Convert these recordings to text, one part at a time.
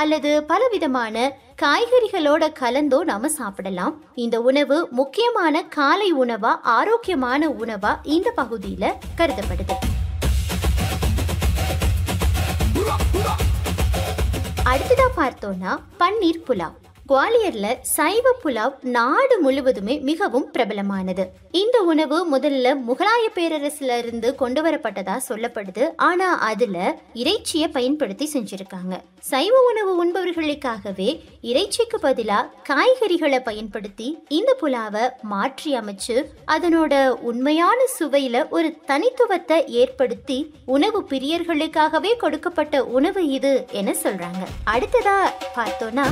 அல்லது பலவிதமான காய்கறிகளோட கலந்தோ நாம சாப்பிடலாம் இந்த உணவு முக்கியமான காலை உணவா ஆரோக்கியமான உணவா இந்த பகுதியில கருதப்படுது அடுத்ததா பார்த்தோம்னா பன்னீர் புலாவ் குவாலியர்ல சைவ புலாவ் நாடு முழுவதுமே மிகவும் பிரபலமானது இந்த உணவு முதல்ல முகலாய பேரரசுல இருந்து கொண்டு வரப்பட்டதா சொல்லப்படுது ஆனா அதுல இறைச்சியை பயன்படுத்தி செஞ்சிருக்காங்க சைவ உணவு உண்பவர்களுக்காகவே இறைச்சிக்கு பதிலா காய்கறிகளை பயன்படுத்தி இந்த புலாவை மாற்றி அமைச்சு அதனோட உண்மையான சுவையில ஒரு தனித்துவத்தை ஏற்படுத்தி உணவு பிரியர்களுக்காகவே கொடுக்கப்பட்ட உணவு இது என சொல்றாங்க அடுத்ததா பார்த்தோம்னா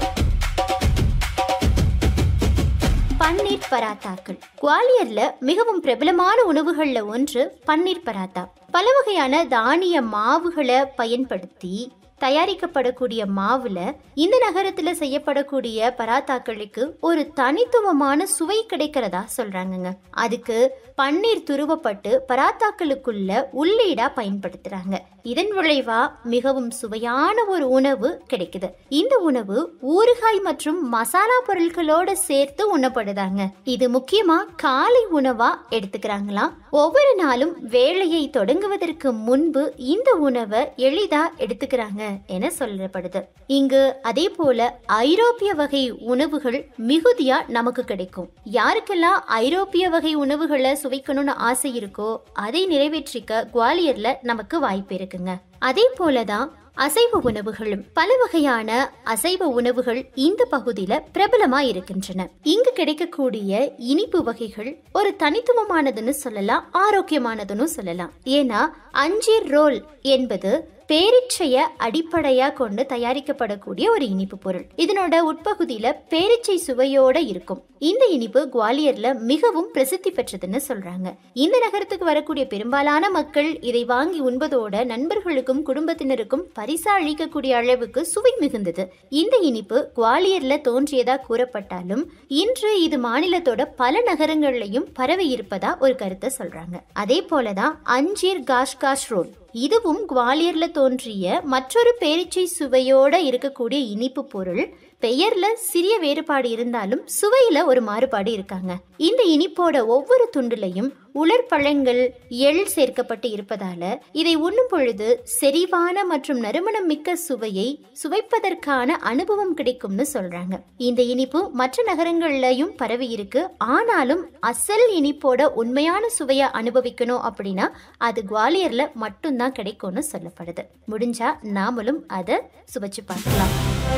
பன்னீர் பராத்தாக்கள் குவாலியர்ல மிகவும் பிரபலமான உணவுகள்ல ஒன்று பன்னீர் பராத்தா பல வகையான தானிய மாவுகளை பயன்படுத்தி தயாரிக்கப்படக்கூடிய மாவுல இந்த நகரத்துல செய்யப்படக்கூடிய பராத்தாக்களுக்கு ஒரு தனித்துவமான சுவை கிடைக்கிறதா சொல்றாங்கங்க அதுக்கு பன்னீர் துருவப்பட்டு பராத்தாக்களுக்குள்ள உள்ளீடா பயன்படுத்துறாங்க இதன் விளைவா மிகவும் சுவையான ஒரு உணவு கிடைக்குது இந்த உணவு ஊறுகாய் மற்றும் மசாலா பொருட்களோட சேர்த்து உண்ணப்படுதாங்க இது முக்கியமா காலை உணவா எடுத்துக்கிறாங்களாம் ஒவ்வொரு நாளும் வேலையை தொடங்குவதற்கு முன்பு இந்த உணவை எளிதா எடுத்துக்கிறாங்க என சொல்லப்படுது இங்கு அதே போல ஐரோப்பிய வகை உணவுகள் மிகுதியா நமக்கு கிடைக்கும் யாருக்கெல்லாம் ஐரோப்பிய வகை உணவுகளை சுவைக்கணும்னு ஆசை இருக்கோ அதை நிறைவேற்றிக்க குவாலியர்ல நமக்கு வாய்ப்பு இருக்குங்க அதே போலதான் அசைவ உணவுகளும் பல வகையான அசைவ உணவுகள் இந்த பகுதியில பிரபலமா இருக்கின்றன இங்கு கிடைக்கக்கூடிய இனிப்பு வகைகள் ஒரு தனித்துவமானதுன்னு சொல்லலாம் ஆரோக்கியமானதுன்னு சொல்லலாம் ஏன்னா அஞ்சீர் ரோல் என்பது பேரிச்சைய அடிப்படையா கொண்டு தயாரிக்கப்படக்கூடிய ஒரு இனிப்பு பொருள் இதனோட உட்பகுதியில பேரிச்சை சுவையோட இருக்கும் இந்த இனிப்பு குவாலியர்ல மிகவும் பிரசித்தி பெற்றதுன்னு சொல்றாங்க இந்த நகரத்துக்கு வரக்கூடிய பெரும்பாலான மக்கள் இதை வாங்கி உண்பதோட நண்பர்களுக்கும் குடும்பத்தினருக்கும் பரிசா அளிக்கக்கூடிய அளவுக்கு சுவை மிகுந்தது இந்த இனிப்பு குவாலியர்ல தோன்றியதா கூறப்பட்டாலும் இன்று இது மாநிலத்தோட பல நகரங்கள்லயும் பரவி இருப்பதா ஒரு கருத்தை சொல்றாங்க அதே போலதான் அஞ்சீர் காஷ்காஷ் ரோல் இதுவும் குவாலியர்ல தோன்றிய மற்றொரு பேரிச்சை சுவையோட இருக்கக்கூடிய இனிப்பு பொருள் பெயர்ல சிறிய வேறுபாடு இருந்தாலும் சுவையில ஒரு மாறுபாடு இருக்காங்க இந்த இனிப்போட ஒவ்வொரு துண்டுலையும் உலர் பழங்கள் எள் சேர்க்கப்பட்டு இருப்பதால இதை உண்ணும் பொழுது செறிவான மற்றும் நறுமணம் மிக்க சுவையை சுவைப்பதற்கான அனுபவம் கிடைக்கும்னு சொல்றாங்க இந்த இனிப்பு மற்ற நகரங்கள்லயும் பரவி இருக்கு ஆனாலும் அசல் இனிப்போட உண்மையான சுவையை அனுபவிக்கணும் அப்படின்னா அது குவாலியர்ல மட்டும்தான் கிடைக்கும்னு சொல்லப்படுது முடிஞ்சா நாமளும் அதை சுவைச்சு பார்க்கலாம்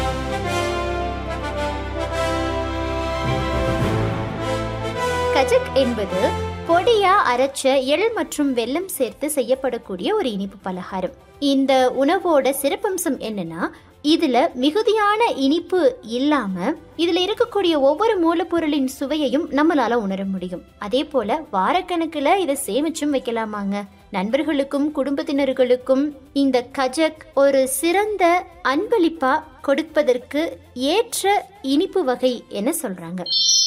கஜக் என்பது பொடியா அரைச்ச எள் மற்றும் வெல்லம் சேர்த்து செய்யப்படக்கூடிய ஒரு இனிப்பு பலகாரம் இந்த உணவோட சிறப்பம்சம் என்னன்னா இதுல மிகுதியான இனிப்பு இல்லாம இதுல இருக்கக்கூடிய ஒவ்வொரு மூலப்பொருளின் சுவையையும் நம்மளால உணர முடியும் அதே போல வாரக்கணக்குல இதை சேமிச்சும் வைக்கலாமாங்க நண்பர்களுக்கும் குடும்பத்தினர்களுக்கும் இந்த கஜக் ஒரு சிறந்த அன்பளிப்பா கொடுப்பதற்கு ஏற்ற இனிப்பு வகை என சொல்றாங்க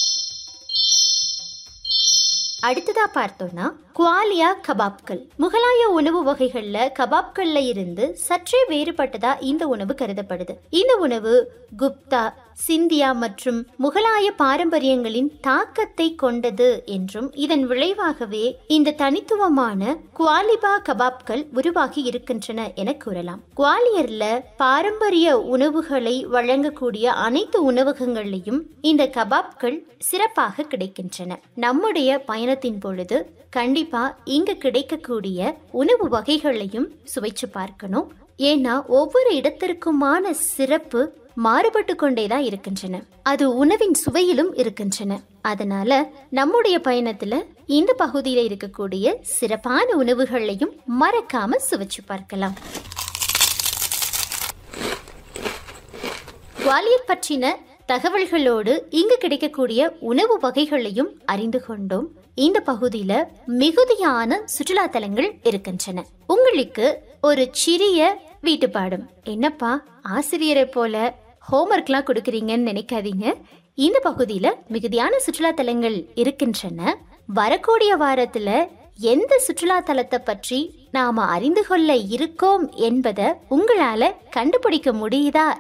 அடுத்ததா பார்த்தோம்னா குவாலியா கபாப்கள் முகலாய உணவு வகைகள்ல கபாப்கள்ல இருந்து சற்றே வேறுபட்டதா இந்த உணவு கருதப்படுது இந்த உணவு குப்தா சிந்தியா மற்றும் முகலாய பாரம்பரியங்களின் தாக்கத்தை கொண்டது என்றும் இதன் விளைவாகவே இந்த தனித்துவமான குவாலிபா கபாப்கள் உருவாகி இருக்கின்றன என கூறலாம் குவாலியர்ல பாரம்பரிய உணவுகளை வழங்கக்கூடிய அனைத்து உணவகங்கள்லையும் இந்த கபாப்கள் சிறப்பாக கிடைக்கின்றன நம்முடைய பயணத்தின் பொழுது கண்டிப்பா இங்க கிடைக்கக்கூடிய உணவு வகைகளையும் சுவைச்சு பார்க்கணும் ஏன்னா ஒவ்வொரு இடத்திற்குமான சிறப்பு மாறுபட்டு கொண்டே தான் இருக்கின்றன அது உணவின் சுவையிலும் இருக்கின்றன அதனால நம்முடைய பயணத்துல இந்த பகுதியில இருக்கக்கூடிய சிறப்பான உணவுகளையும் மறக்காம சுவைச்சு பார்க்கலாம் குவாலியர் பற்றின தகவல்களோடு இங்கு கிடைக்கக்கூடிய உணவு வகைகளையும் அறிந்து கொண்டோம் இந்த பகுதியில மிகுதியான சுற்றுலா தலங்கள் இருக்கின்றன உங்களுக்கு ஒரு சிறிய வீட்டுப்பாடம் என்னப்பா ஆசிரியரை போல ஹோம்ஒர்க்லாம் கொடுக்குறீங்கன்னு நினைக்காதீங்க இந்த பகுதியில மிகுதியான சுற்றுலா தலங்கள் இருக்கின்றன வரக்கூடிய வாரத்துல எந்த சுற்றுலா தலத்தை பற்றி நாம அறிந்து கொள்ள இருக்கோம் என்பதை உங்களால கண்டுபிடிக்க முடியுதா